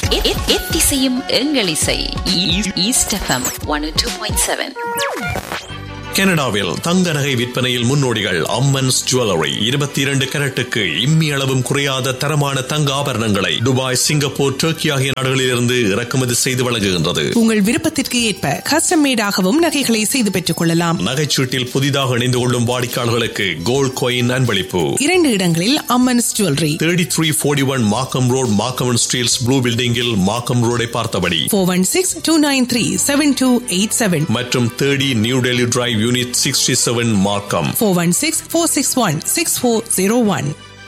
எத்திசையும் எங்கள் இசை east FM one two point seven கனடாவில் தங்க நகை விற்பனையில் முன்னோடிகள் அம்மன்ஸ் ஜுவல்லரி இருபத்தி இரண்டு கரட்டுக்கு இம்மி அளவும் குறையாத தரமான தங்க ஆபரணங்களை துபாய் சிங்கப்பூர் டர்க்கி ஆகிய நாடுகளிலிருந்து இறக்குமதி செய்து வழங்குகின்றது உங்கள் விருப்பத்திற்கு ஏற்ப கஸ்டம் மேடாகவும் நகைகளை செய்து பெற்றுக் கொள்ளலாம் நகைச்சீட்டில் புதிதாக இணைந்து கொள்ளும் வாடிக்கையாளர்களுக்கு கோல்ட் காயின் அன்பளிப்பு இரண்டு இடங்களில் Ammans jewellery thirty three forty one Markham road Markham Steeles blue பில்டிங்கில் மாக்கம் ரோடை பார்த்தபடி four one six two nine three seven two eight seven மற்றும் thirty New Delhi drive unit sixty seven Markham four one six four six one six four zero one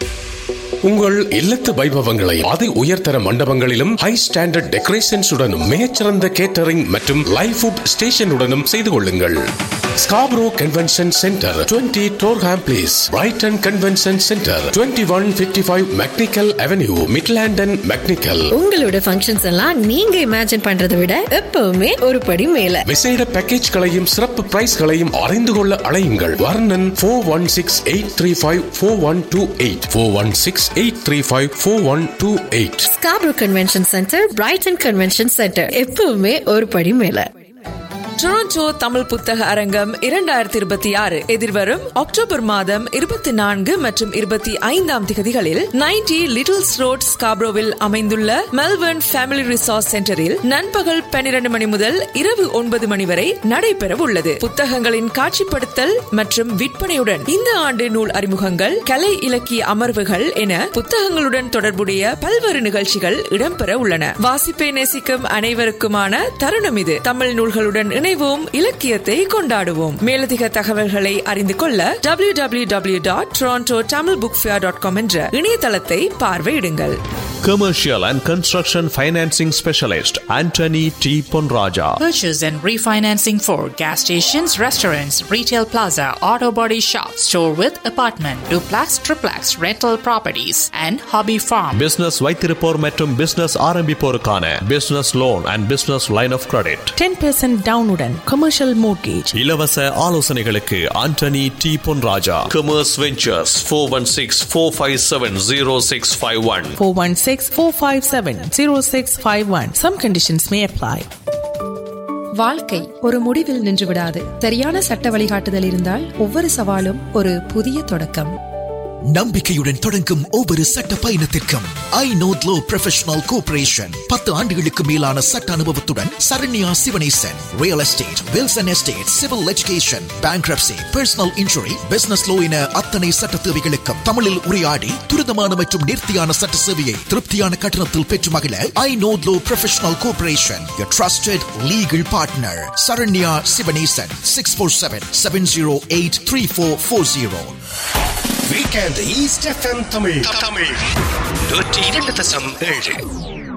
உங்கள் இல்லத்து வைபவங்களை அதி உயர்தர மண்டபங்களிலும் high standard டெக்கரேஷன்ஸுடனும் மிகச்சிறந்த catering மற்றும் லைவ் ஃபுட் ஸ்டேஷனுடனும் செய்து கொள்ளுங்கள் Scarborough convention centre 20 Durham place Brighton convention centre 2155 one fifty five McNicoll avenue Midland and McNicoll உங்களோட ஃபங்க்ஷன்ஸ் எல்லாம் நீங்க இமேஜின் பண்றதை விட எப்பவுமே ஒரு படி மேல விசேட பேக்கேஜ்களையும் சிறப்பு பிரைஸ்களையும் அறிந்து கொள்ள அழையுங்கள் Varnan four one six eight three five four one two eight four one six eight three five four one two eight Scarborough convention centre Brighton convention centre எப்பவுமே ஒரு படி மேல டொரண்டோ தமிழ் புத்தக அரங்கம் இரண்டாயிரத்தி இருபத்தி ஆறு எதிர்வரும் அக்டோபர் மாதம் இருபத்தி நான்கு மற்றும் இருபத்தி ஐந்தாம் திகதிகளில் நைன்டி லிட்டில்ஸ் ரோட் ஸ்காப்ரோவில் அமைந்துள்ள மெல்பர்ன் ஃபேமிலி ரிசார்ட் சென்டரில் நண்பகல் பன்னிரண்டு மணி முதல் இரவு ஒன்பது மணி வரை நடைபெற உள்ளது புத்தகங்களின் காட்சிப்படுத்தல் மற்றும் விற்பனையுடன் இந்த ஆண்டு நூல் அறிமுகங்கள் கலை இலக்கிய அமர்வுகள் என புத்தகங்களுடன் தொடர்புடைய பல்வேறு நிகழ்ச்சிகள் இடம்பெற உள்ளன வாசிப்பை நேசிக்கும் அனைவருக்குமான தருணம் இது தமிழ் நூல்களுடன் இணைவோம் இலக்கியத்தை கொண்டாடுவோம் மேலதிக தகவல்களை அறிந்து கொள்ள W W W dot Toronto Tamil book fair dot com என்ற இணையதளத்தை பார்வையிடுங்கள் Commercial and Construction Financing Specialist Anthony T. Ponraja. Purchase and refinancing for gas stations, restaurants, retail plaza, auto body shop, store with apartment, duplex, triplex, rental properties, and hobby farm. Business வைத்திருப்போர் மற்றும் business ஆரம்பிப்போருக்கான business loan and business line of credit ten percent டவுனுடன் commercial mortgage இலவச ஆலோசனைகளுக்கு Antony T Ponraja commerce ventures four one six four five seven zero six five one four one six four five seven zero six five one some conditions may apply வாழ்க்கை ஒரு முடிவில் நின்றுவிடாது சரியான சட்ட வழிகாட்டுதல் இருந்தால் ஒவ்வொரு சவாலும் ஒரு புதிய தொடக்கம் நம்பிக்கையுடன் தொடங்கும் ஒவ்வொரு சட்ட பயணத்திற்கும் I north law professional corporation பத்து ஆண்டுகளுக்கு மேலான சட்ட அனுபவத்துடன் Saranya Sivanesan real estate wills and estate civil education bankruptcy personal injury business law என அத்தனை சட்ட தேவைகளுக்கும் தமிழில் உரையாடி துரிதமான மற்றும் நேர்த்தியான சட்ட சேவையை திருப்தியான கட்டணத்தில் பெற்று மகிழ I north law professional corporation your trusted legal partner Saranya Sivanesan six four seven seven zero eight three four four zero weekend east FM Tamil Tamil நூற்றி இரண்டு தசம் ஏழு